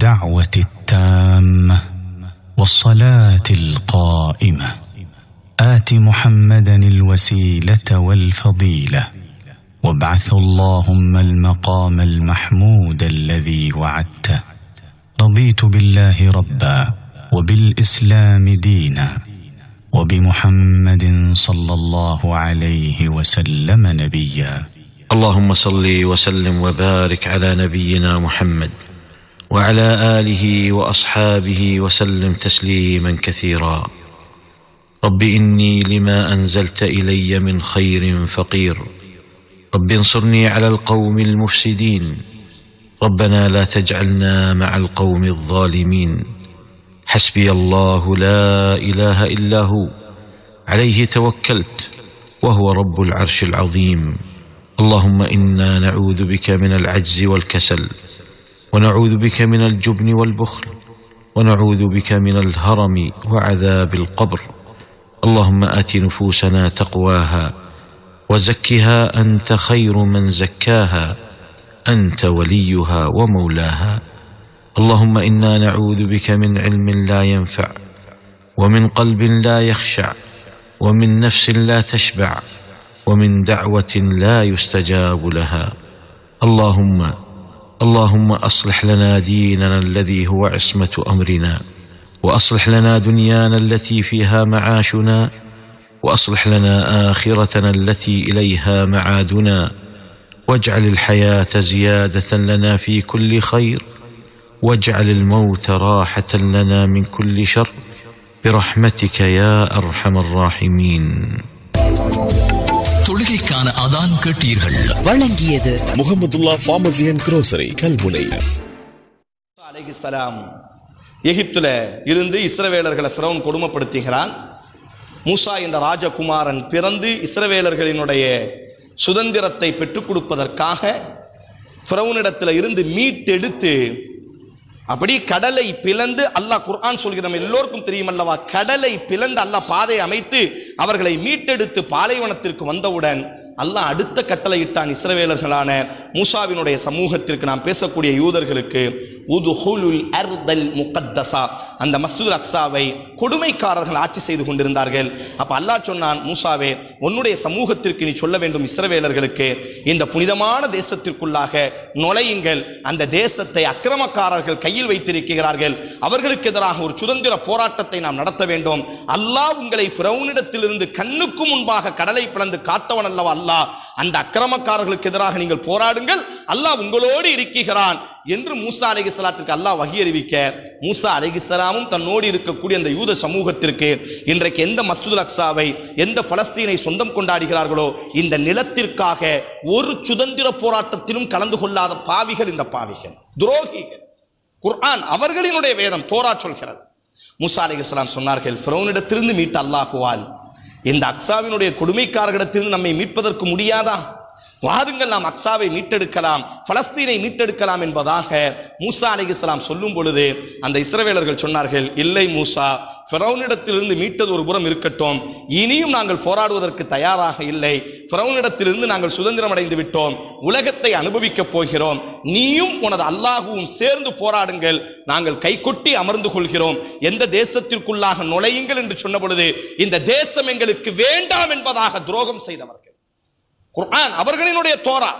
الدعوه التامه والصلاه القائمه ات محمدا الوسيله والفضيله وابعث اللهم المقام المحمود الذي وعدته رضيت بالله ربا وبالاسلام دينا وبمحمد صلى الله عليه وسلم نبيا اللهم صل وسلم وبارك على نبينا محمد وعلى اله واصحابه وسلم تسليما كثيرا رب اني لما انزلت الي من خير فقير رب انصرني على القوم المفسدين ربنا لا تجعلنا مع القوم الظالمين حسبي الله لا اله الا هو عليه توكلت وهو رب العرش العظيم اللهم انا نعوذ بك من العجز والكسل ونعوذ بك من الجبن والبخل ونعوذ بك من الهرم وعذاب القبر اللهم ات نفوسنا تقواها وزكها انت خير من زكاها انت وليها ومولاها اللهم انا نعوذ بك من علم لا ينفع ومن قلب لا يخشع ومن نفس لا تشبع ومن دعوه لا يستجاب لها اللهم اللهم اصلح لنا ديننا الذي هو عصمه امرنا واصلح لنا دنيانا التي فيها معاشنا واصلح لنا اخرتنا التي اليها معادنا واجعل الحياه زياده لنا في كل خير واجعل الموت راحه لنا من كل شر برحمتك يا ارحم الراحمين தொழுகைக்கான அதான் கேட்டீர்கள் வழங்கியது Mohamedullah pharmacy and grocery Kalmunai அலைஹிஸ்ஸலாம் எகிப்துல இருந்து இஸ்ரவேலர்களை ஃபிரௌன் கொடுமைப்படுத்துகிறான் மூசா என்ற ராஜகுமாரன் பிறந்து இஸ்ரவேலர்களினுடைய சுதந்திரத்தை பெற்றுக் கொடுப்பதற்காக ஃபிரௌனிடத்தில் இருந்து மீட்டெடுத்து அப்படி கடலை பிளந்து அல்லாஹ் குர்ஆன் சொல்கிற நம்ம எல்லோருக்கும் தெரியும் அல்லவா கடலை பிளந்து அல்லாஹ் பாதை அமைத்து அவர்களை மீட்டெடுத்து பாலைவனத்திற்கு வந்தவுடன் அல்லாஹ் அடுத்த கட்டளையிட்டான் இஸ்ரவேலர்களான மூசாவினுடைய சமூகத்திற்கு நாம் பேசக்கூடிய யூதர்களுக்கு உதுஹுலுல் அர்தல் முகத்தசா அந்த மஸ்ஜிதுல் அக்ஸாவை கொடுமைக்காரர்கள் ஆட்சி செய்து கொண்டிருந்தார்கள் அப்ப அல்லாஹ் சொன்னான் மூசாவே உன்னுடைய சமூகத்திற்கு நீ சொல்ல வேண்டும் இஸ்ரவேலர்களுக்கு இந்த புனிதமான தேசத்திற்குள்ளாக நுழையுங்கள் அந்த தேசத்தை அக்கிரமக்காரர்கள் கையில் வைத்திருக்கிறார்கள் அவர்களுக்கு எதிராக ஒரு சுதந்திர போராட்டத்தை நாம் நடத்த வேண்டும் அல்லாஹ் உங்களை ஃபிரௌனிடத்திலிருந்து கண்ணுக்கு முன்பாக கடலை பிளந்து காத்தவன் அல்லவா அல்லாஹ் அந்த அக்கிரமக்காரர்களுக்கு எதிராக நீங்கள் போராடுங்கள் அல்லாஹ் உங்களோடு இருக்கிறான் என்று மூசா அலைகிஸ்லாத்திற்கு அல்லாஹ் வகி அறிவிக்க மூசா அலைகிஸ்லாமும் தன்னோடு இருக்கக்கூடிய அந்த யூத சமூகத்திற்கு இன்றைக்கு எந்த மஸ்ஜிதுல் அக்ஸாவை எந்த பலஸ்தீனை சொந்தம் கொண்டாடுகிறார்களோ இந்த நிலத்திற்காக ஒரு சுதந்திர போராட்டத்திலும் கலந்து கொள்ளாத பாவிகள் இந்த பாவிகள் துரோகிகள் குர்ஆன் அவர்களினுடைய வேதம் தோரா சொல்கிறது மூசா அலைகிஸ்லாம் சொன்னார்கள் ஃபிரௌனிடத்திலிருந்து மீட்ட அல்லாஹுவால் இந்த அக்ஸாவினுடைய கொடுமைக்காரர்களிடத்திலிருந்து நம்மை மீட்பதற்கு முடியாதா வாருங்கள் நாம் அக்ஸாவை மீட்டெடுக்கலாம் பலஸ்தீனை மீட்டெடுக்கலாம் என்பதாக மூசா அலிகிஸ்லாம் சொல்லும் பொழுது அந்த இஸ்ரவேலர்கள் சொன்னார்கள் இல்லை மூசா ஃபிரௌனிடத்திலிருந்து மீட்டது ஒரு புறம் இருக்கட்டும் இனியும் நாங்கள் போராடுவதற்கு தயாராக இல்லை ஃபிரௌனிடத்திலிருந்து நாங்கள் சுதந்திரம் அடைந்து விட்டோம் உலகத்தை அனுபவிக்கப் போகிறோம் நீயும் உனது அல்லாஹுவும் சேர்ந்து போராடுங்கள் நாங்கள் கைகொட்டி அமர்ந்து கொள்கிறோம் எந்த தேசத்திற்குள்ளாக நுழையுங்கள் என்று சொன்ன பொழுது இந்த தேசம் எங்களுக்கு வேண்டாம் என்பதாக துரோகம் செய்தவர்கள் குர்ஆன் அவர்களினுடைய தோரா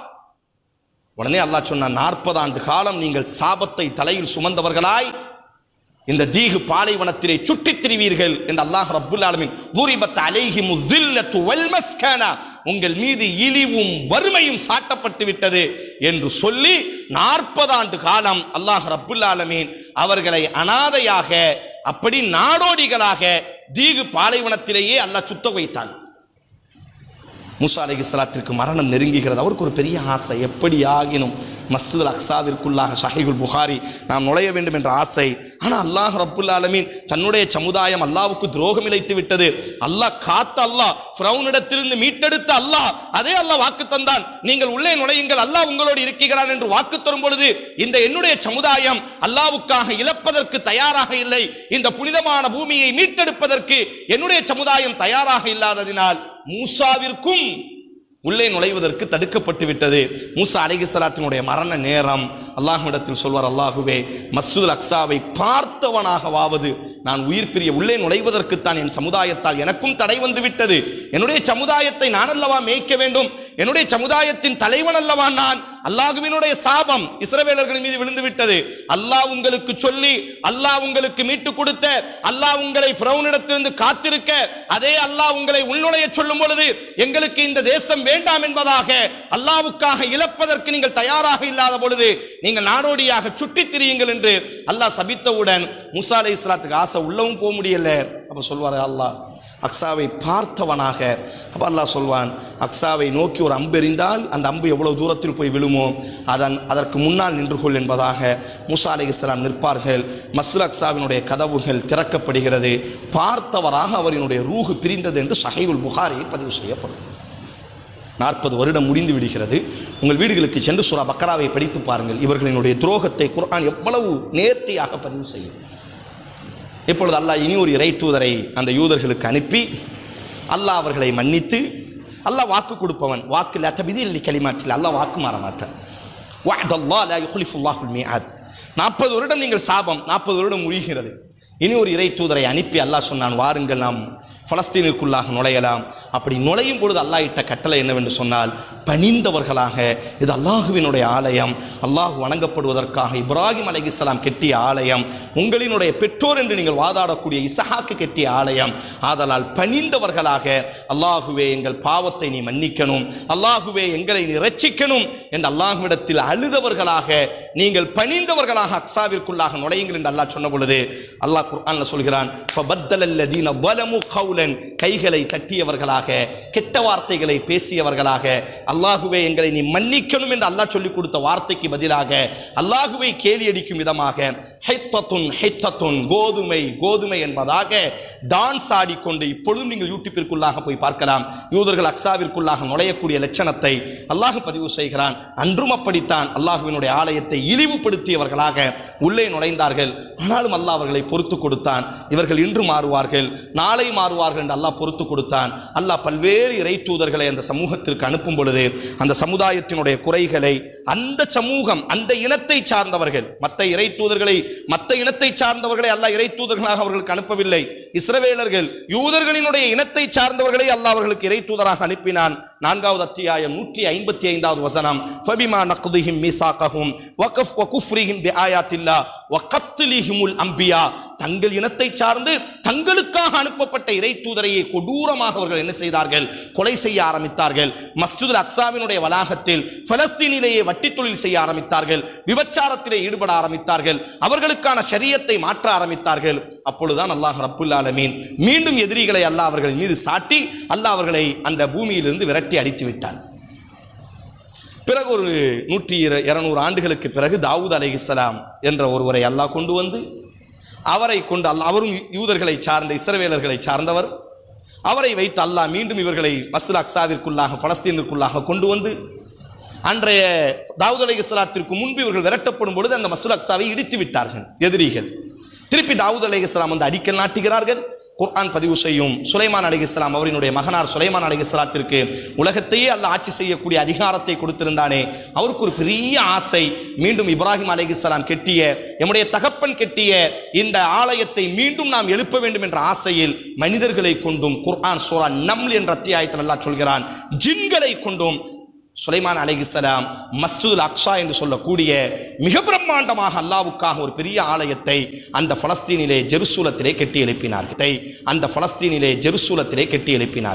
உடனே அல்லாஹ் சொன்னான் நாற்பது ஆண்டு காலம் நீங்கள் சாபத்தை தலையில் சுமந்தவர்களாய் இந்த தீகு பாலைவனத்திலே சுற்றித் திரிவீர்கள் என்று அல்லாஹ் ரப்புல் ஆலமீன் பூரிபத் அலைஹி முஸில்லத்து வல் மஸ்கனா உங்கள் மீது இழிவும் வறுமையும் சாட்டப்பட்டு விட்டது என்று சொல்லி நாற்பது ஆண்டு காலம் அல்லாஹ் ரப்புல் ஆலமீன் அவர்களை அனாதையாக அப்படி நாடோடிகளாக தீகு பாலைவனத்திலேயே அல்லாஹ் சுத்த வைத்தான் மூசா அலைஹிஸ்ஸலாத்திற்கு மரணம் நெருங்குகிறது அவருக்கு ஒரு பெரிய ஆசை எப்படி ஆகினும் மஸ்ஜிதுல் அக்ஸாவிற்குள்ளாக ஷஹீகுல் புகாரி நாம் நுழைய வேண்டும் என்ற ஆசை ஆனால் அல்லாஹ் ரப்புல் ஆலமீன் தன்னுடைய சமுதாயம் அல்லாவுக்கு துரோகம் இழைத்து விட்டது அல்லாஹ் காத்த அல்லாஹ் ஃபிரௌனிடத்திலிருந்து மீட்டெடுத்த அல்லாஹ் அதே அல்லாஹ் வாக்கு தந்தான் நீங்கள் உள்ளே நுழையுங்கள் அல்லாஹ் உங்களோடு இருக்கிறான் என்று வாக்கு தரும் பொழுது இந்த என்னுடைய சமுதாயம் அல்லாவுக்காக இழப்பதற்கு தயாராக இல்லை இந்த புனிதமான பூமியை மீட்டெடுப்பதற்கு என்னுடைய சமுதாயம் தயாராக இல்லாததினால் மூசாவிற்கும் உள்ளே நுழைவதற்கு தடுக்கப்பட்டு விட்டது மூசா அலைகிஸ்லாத்தினுடைய மரண நேரம் அல்லாஹ்விடத்தில் சொல்வார் அல்லாஹுவே மஸ்ஜிதுல் அக்ஸாவை பார்த்தவனாகவாவது நான் உயிர் பிரிய உள்ளே நுழைவதற்குத்தான் என் சமுதாயத்தால் எனக்கும் தடை வந்து விட்டது என்னுடைய சமுதாயத்தை நான் அல்லவா மேய்க்க வேண்டும் என்னுடைய சமுதாயத்தின் தலைவன் அல்லவா நான் அல்லாஹுவினுடைய சாபம் இஸ்ரவேலர்கள் மீது விழுந்து விட்டது அல்லாஹ் உங்களுக்கு சொல்லி அல்லாஹ் உங்களுக்கு மீட்டு கொடுத்த அல்லாஹ் உங்களை பிரவுனிடத்திலிருந்து காத்திருக்க அதே அல்லாஹ் உங்களை உள்நுழைய சொல்லும் பொழுது எங்களுக்கு இந்த தேசம் வேண்டாம் என்பதாக அல்லாவுக்காக இழப்பதற்கு நீங்கள் தயாராக இல்லாத பொழுது நீங்கள் நாடோடியாக சுற்றித் திரியுங்கள் என்று அல்லாஹ் சபித்தவுடன் முசா அலை இஸ்லாத்துக்கு ஆசை உள்ளவும் போக முடியல அப்ப சொல்வாரு அல்லாஹ் அக்ஸாவை பார்த்தவனாக அப்ப அல்லாஹ் சொல்வான் அக்ஸாவை நோக்கி ஒரு அம்பு எறிந்தால் அந்த அம்பு எவ்வளவு தூரத்தில் போய் விழுமோ அதன் அதற்கு முன்னால் நின்று கொள் என்பதாக மூசா அலை இஸ்லாம் நிற்பார்கள் மஸ்ல அக்ஸாவினுடைய கதவுகள் திறக்கப்படுகிறது பார்த்தவராக அவரினுடைய ரூஹு பிரிந்தது என்று சஹைவுல் புகாரியில் பதிவு செய்யப்படும் நாற்பது வருடம் முடிந்து விடுகிறது உங்கள் வீடுகளுக்கு சென்று சூரா பக்கராவை படித்து பாருங்கள் இவர்களினுடைய துரோகத்தை குர்ஆன் எவ்வளவு நேர்த்தியாக பதிவு செய்யும் இப்பொழுது அல்லாஹ் இனி ஒரு இறை தூதரை அந்த யூதர்களுக்கு அனுப்பி அல்லாஹ் அவர்களை மன்னித்து அல்லாஹ் வாக்கு கொடுப்பவன் வாக்கு லத்தபிதி இல்லை களிமாற்றில் அல்லாஹ் வாக்கு மாற மாட்டான் வஅதல்லாஹ் லா யுக்லிஃபுல்லாஹுல் மிஆத் நாற்பது வருடம் நீங்கள் சாபம் நாற்பது வருடம் முழிகிறது இனி ஒரு இறை தூதரை அனுப்பி அல்லாஹ் சொன்னான் வாருங்கள் நாம் பலஸ்தீனுக்குள்ளாக நுழையலாம் அப்படி நுழையும் பொழுது அல்லாஹ் இட்ட கட்டளை என்னவென்று சொன்னால் பணிந்தவர்களாக இது அல்லாஹுவினுடைய ஆலயம் அல்லாஹ் வணங்கப்படுவதற்காக இப்ராஹிம் அலைஹிஸ்ஸலாம் கெட்டிய ஆலயம் உங்களினுடைய பெற்றோர் என்று நீங்கள் வாதாடக்கூடிய இசஹாக்கு கெட்டிய ஆலயம் ஆதலால் பணிந்தவர்களாக அல்லாஹுவே எங்கள் பாவத்தை நீ மன்னிக்கணும் அல்லாஹுவே எங்களை நீ ரட்சிக்கணும் என்று அல்லாஹுவிடத்தில் அழுதவர்களாக நீங்கள் பணிந்தவர்களாக அக்ஸாவிற்குள்ளாக நுழையுங்கள் என்று அல்லாஹ் சொன்ன பொழுது அல்லாஹ் குர்ஆன்ல சொல்கிறான் ஃபபத்தல அல்லதீன ظلموا قولا கைகளை தட்டியவர்களாக கெட்ட வார்த்தைகளை பேசியவர்களாக அல்லாஹுவே எங்களை நீ மன்னிக்கணும் என்று அல்லாஹ் சொல்லிக் கொடுத்த வார்த்தைக்கு பதிலாக அல்லாஹுவை கேலி அடிக்கும் விதமாக ஹைத்தத்துன் ஹைத்தத்துன் கோதுமை கோதுமை என்பதாக டான்ஸ் ஆடிக்கொண்டு இப்பொழுதும் நீங்கள் யூடியூப்பிற்குள்ளாக போய் பார்க்கலாம் யூதர்கள் அக்ஸாவிற்குள்ளாக நுழையக்கூடிய லட்சணத்தை அல்லாஹ் பதிவு செய்கிறான் அன்றும் அப்படித்தான் அல்லாஹுவினுடைய ஆலயத்தை இழிவுபடுத்தியவர்களாக உள்ளே நுழைந்தார்கள் ஆனாலும் அல்லாஹ் அவர்களை பொறுத்து கொடுத்தான் இவர்கள் இன்று மாறுவார்கள் நாளை மாறுவார்கள் என்று அல்லாஹ் பொறுத்து கொடுத்தான் அல்லாஹ் பல்வேறு இறை தூதர்களை அந்த சமூகத்திற்கு அனுப்பும் பொழுது அந்த சமுதாயத்தினுடைய குறைகளை அந்த சமூகம் அந்த இனத்தை சார்ந்தவர்கள் மற்ற இறை தூதர்களை மற்ற இனத்தை சார்ந்தவர்களை அல்லாஹ் இறை தூதர்களாக அவர்களுக்கு அனுப்பவில்லை இஸ்ரவேலர்கள் யூதர்களினுடைய இனத்தை சார்ந்தவர்களை அல்லாஹ் அவர்களுக்கு இறை தூதராக அனுப்பினான் நான்காவது அத்தியாயம் நூற்றி ஐம்பத்தி ஐந்தாவது வசனம் ஃபபிமா நக்துஹிம் மீசாகஹும் வகஃப் வகுஃப்ரிஹிம் பிஆயாத்தில்லா வகத்லிஹிமுல் அம்பியா தங்கள் இனத்தை சார்ந்து தங்களுக்காக அனுப்பப்பட்ட இறை தூதரையை கொடூரமாக அவர்கள் என்ன செய்தார்கள் கொலை செய்ய ஆரம்பித்தார்கள் மஸ்ஜிதுல் அக்ஸாவினுடைய வளாகத்தில் பலஸ்தீனிலேயே வட்டி தொழில் செய்ய ஆரம்பித்தார்கள் விபச்சாரத்திலே ஈடுபட ஆரம்பித்தார்கள் அவர்களுக்கான ஷரியத்தை மாற்ற ஆரம்பித்தார்கள் அப்பொழுதுதான் அல்லாஹ் ரப்புல் ஆலமீன் மீண்டும் எதிரிகளை அல்லாஹ் அவர்கள் மீது சாட்டி அல்லாஹ் அவர்களை அந்த பூமியிலிருந்து விரட்டி அடித்து விட்டார் பிறகு ஒரு நூற்றி இர- இருநூறு ஆண்டுகளுக்கு பிறகு தாவூத் அலைஹிஸ்ஸலாம் என்ற ஒருவரை அல்லாஹ் கொண்டு வந்து அவரை கொண்டு அல்லாஹ் அவரும் யூதர்களை சார்ந்த இஸ்ரவேலர்களை சார்ந்தவர் அவரை வைத்து அல்லாஹ் மீண்டும் இவர்களை மஸ்ல அக்ஸாவிற்குள்ளாக பலஸ்தீனிற்குள்ளாக கொண்டு வந்து அன்றைய தாவூத் அலைஹிஸ்ஸலாத்திற்கு முன்பு இவர்கள் விரட்டப்படும் பொழுது அந்த மசூல் அக்ஸாவை இடித்து விட்டார்கள் எதிரிகள் திருப்பி தாவூத் அலைஹிஸ்ஸலாம் வந்து அடிக்கல் நாட்டுகிறார்கள் குர்ஆன் பதிவு செய்யும் சுலைமான் அலைஹிஸ்ஸலாம் அவரினுடைய மகனார் சுலைமான் அலைஹிஸ்ஸலாத்திற்கு உலகத்தையே அல்ல ஆட்சி செய்யக்கூடிய அதிகாரத்தை கொடுத்திருந்தானே அவருக்கு ஒரு பெரிய ஆசை மீண்டும் இப்ராஹிம் அலைஹிஸ்ஸலாம் கெட்டிய எம்முடைய தகப்பன் கெட்டிய இந்த ஆலயத்தை மீண்டும் நாம் எழுப்ப வேண்டும் என்ற ஆசையில் மனிதர்களை கொண்டும் குர்ஆன் சூரா நம்ல் என்ற அத்தியாயத்தில் அல்லாஹ் சொல்கிறான் ஜின்களை கொண்டும் சுலைமான் அலைஹிஸ்ஸலாம் மஸ்ஜிதுல் அக்ஸா என்று சொல்லக்கூடிய மிக பிரம்மாண்டமாக அல்லாவுக்காக ஒரு பெரிய ஆலயத்தை அந்த பலஸ்தீனிலே ஜெருசூலத்திலே கட்டி எழுப்பினார்கள் அந்த பலஸ்தீனிலே ஜெருசூலத்திலே கட்டி எழுப்பினார்